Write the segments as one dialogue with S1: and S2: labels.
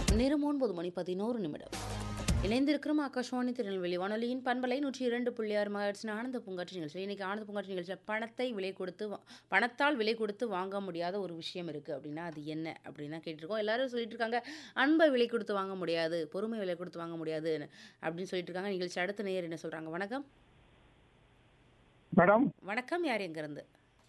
S1: நேரம் ஒன்பது மணி பதினோரு நிமிடம் இணைந்திருக்கிறோம் ஆகாஷவாணி திருநெல்வேலி வானொலியின் பண்பலை நூற்றி இரண்டு புள்ளி ஆறு மகட்சின் ஆனந்த பூங்காற்று நிகழ்ச்சி இன்னைக்கு ஆனந்த பூங்காற்று நிகழ்ச்சியில் பணத்தை விலை கொடுத்து வா- பணத்தால் விலை கொடுத்து வாங்க முடியாத ஒரு விஷயம் இருக்குது அப்படின்னா அது என்ன அப்படின்னு தான் கேட்டிருக்கோம் எல்லாரும் சொல்லிட்டு இருக்காங்க அன்பை விலை கொடுத்து வாங்க முடியாது பொறுமை விலை கொடுத்து வாங்க முடியாது அப்படின்னு சொல்லிட்டு இருக்காங்க நிகழ்ச்சி அடுத்த நேயர் என்ன சொல்கிறாங்க வணக்கம்
S2: மேடம்
S1: வணக்கம் யார் எங்கேருந்து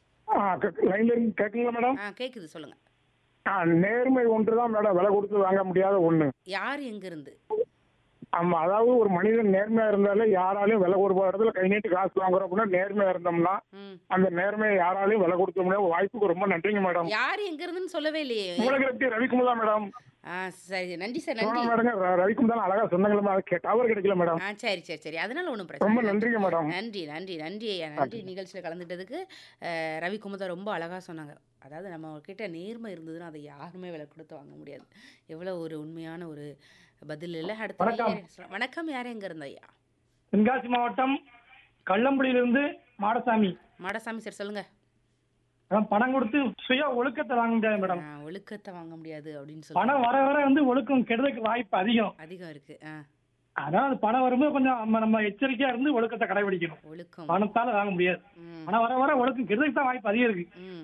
S2: லைன்ல இருந்து கேட்குங்களா மேடம்
S1: ஆ கேட்குது சொல்லுங்கள்
S2: ஆ, நேர்மை ஒன்று தான் மேடம் விலை கொடுத்து வாங்க முடியாத ஒண்ணு
S1: யார் எங்கேருந்து
S2: ஆமா அதாவது ஒரு மனிதன் நேர்மையா இருந்தாலே யாராலையும் விலை ஒரு இடத்துல கை நீட்டி காசு வாங்குறோம் அப்படின்னா நேர்மையா இருந்தோம்னா
S1: ம்
S2: அந்த நேர்மையை யாராலையும் விலை கொடுக்க முடியாது வாய்ப்புக்கு ரொம்ப நன்றிங்க மேடம்
S1: யார் எங்கேருந்துன்னு சொல்லவே இல்லையே
S2: மூலகிரப்தி ரவிக்குமுதா மேடம்
S1: ஆ சரி நன்றி சார் நன்றி
S2: சோழ மேடங்க ர- ரவிக்குமுதா அழகா சொன்னாங்களா அது டவர் கிடைக்கல மேடம்
S1: ஆ சரி சரி சரி அதனால ஒன்றும்
S2: ரொம்ப
S1: பிரச்சனை இல்லை.
S2: நன்றிங்க மேடம்
S1: நன்றி நன்றி நன்றி ஐயா நன்றி நிகழ்ச்சியில் கலந்துட்டதுக்கு அஹ், ரவி குமுதா ரொம்ப அழகாக சொன்னாங்க அதாவது நம்ம கிட்ட நேர்மை இருந்ததுன்னா அதை யாருமே விலை கொடுத்து வாங்க முடியாது எவ்வளோ ஒரு உண்மையான ஒரு பதில் இல்லை அடுத்த
S3: வணக்கம்.
S1: நேயர் சொல்ல- வணக்கம் யார் எங்க இருந்த ஐயா
S3: தென்காசி மாவட்டம் கள்ளம்புடியிலிருந்து மாடசாமி
S1: மாடசாமி சார் சொல்லுங்க
S3: அதான் பணம் கொடுத்து சுய ஒழுக்கத்தை வாங்க முடியாது மேடம்
S1: ஆ, ஒழுக்கத்தை வாங்க முடியாது அப்படின்னு சொல்லி
S3: பணம் வர வர வந்து ஒழுக்கம் கெடுறதுக்கு வாய்ப்பு அதிகம்
S1: அதிகம் இருக்கு ஆ
S3: அதான் அது பணம் வரும்போது கொஞ்சம் நம்ம நம்ம எச்சரிக்கையா இருந்து ஒழுக்கத்தை கடைபிடிக்கணும்
S1: ஒழுக்கம்
S3: பணத்தால வாங்க முடியாது
S1: ம்
S3: பணம் வர வர ஒழுக்கம் கெடுறதுக்கு தான் வாய்ப்பு அதிகம் இருக்கு
S1: ம்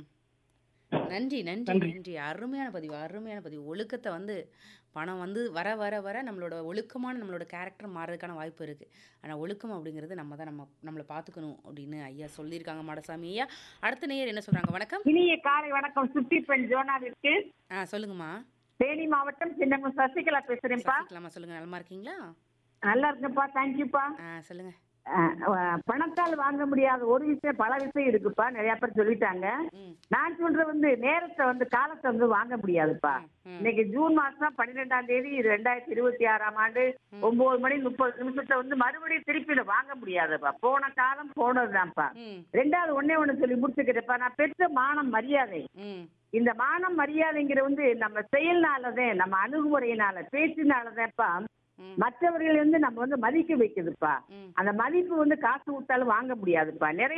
S1: நன்றி நன்றி
S3: நன்றி.
S1: நன்றி அருமையான பதிவு அருமையான பதிவு ஒழுக்கத்தை வந்து பணம் வந்து வர வர வர நம்மளோட ஒழுக்கமான நம்மளோட கேரக்டர் மாறுறதுக்கான வாய்ப்பு இருக்குது ஆனால் ஒழுக்கம் அப்படிங்கிறது நம்ம தான் நம்ம நம்மளை பார்த்துக்கணும் அப்படின்னு ஐயா சொல்லியிருக்காங்க மாடசாமி ஐயா அடுத்த நேயர் என்ன சொல்கிறாங்க வணக்கம்
S4: இனிய காலை வணக்கம் சுத்தி பெண் ஜோனாவிற்கு
S1: ஆ சொல்லுங்கம்மா
S4: தேனி மாவட்டம் சின்னங்க சசிகலா பேசுறேன்ப்பா
S1: சசிகலாமா சொல்லுங்கள் நலமா இருக்கீங்களா
S4: நல்லா இருக்குப்பா தேங்க்யூப்பா
S1: ஆ சொல்லுங்கள்
S4: பணத்தால் வாங்க முடியாத ஒரு விஷயம் பல விஷயம் இருக்குப்பா நிறைய பேர் சொல்லிட்டாங்க
S1: ம்
S4: நான் சொல்றது வந்து நேரத்தை வந்து காலத்தை வந்து வாங்க முடியாதுப்பா
S1: ம்.
S4: இன்னைக்கு ஜூன் மாசம் பன்னிரெண்டாம் தேதி இது ரெண்டாயிரத்தி இருபத்தி ஆறாம் ஆண்டு ஒன்பது மணி முப்பது நிமிஷத்தை வந்து மறுபடியும் திருப்பி இதை வாங்க முடியாதுப்பா போன காலம் போனதுதான்ப்பா
S1: ம்
S4: ரெண்டாவது ஒண்ணே ஒண்ணு சொல்லி முடிச்சுக்கிறேன்ப்பா நான் பெற்ற மானம் மரியாதை
S1: ம்
S4: இந்த மானம் மரியாதைங்கிற வந்து நம்ம செயல்னாலதான் நம்ம அணுகுமுறையினால பேச்சினாலதான்ப்பா
S1: ம்.
S4: மற்றவர்கள் வந்து நம்ம வந்து மதிக்க வைக்குதுப்பா
S1: ம்
S4: அந்த மதிப்பு வந்து காசு விட்டாலும் வாங்க முடியாதுப்பா நிறைய